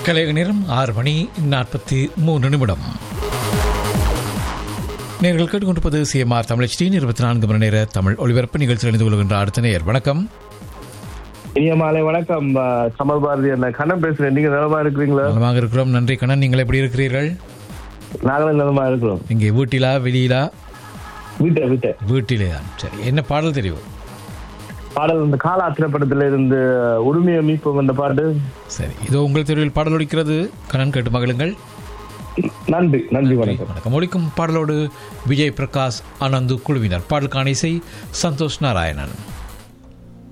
கலைய நேரம் ஆறு மணி நாற்பத்தி மூன்று நிமிடம் நேர்கள் கேட்டுக்கொண்டிருப்பது சிஎம்ஆர் தமிழ் ஸ்ரீ இருபத்தி நான்கு மணி நேர தமிழ் ஒளிபரப்பு நிகழ்ச்சியில் இணைந்து கொள்கின்ற அடுத்த நேயர் வணக்கம் இனிய மாலை வணக்கம் அஹ், கமல் பாரதி என்ன கண்ணன் பேசுறேன் நீங்க நலமா இருக்கிறீங்களா நலமாக இருக்கிறோம் நன்றி கண்ணன் நீங்கள் எப்படி இருக்கிறீர்கள் நாங்களும் நலமா இருக்கிறோம் இங்கே வீட்டிலா வெளியிலா வீட்டை வீட்டை வீட்டிலே தான் சரி என்ன பாடல் தெரியும் பாடல் இந்த காலா திரைப்படத்துல இருந்து உரிமையை மீட்போம் அந்த பாட்டு சரி இதோ உங்கள் தெருவில் பாடல் ஒலிக்கிறது கண்ணன் கேட்டு மகளுங்கள் நன்றி நன்றி வணக்கம் வணக்கம் ஒலிக்கும் பாடலோடு விஜய் பிரகாஷ் ஆனந்து குழுவினர் பாடலுக்கான இசை சந்தோஷ் நாராயணன்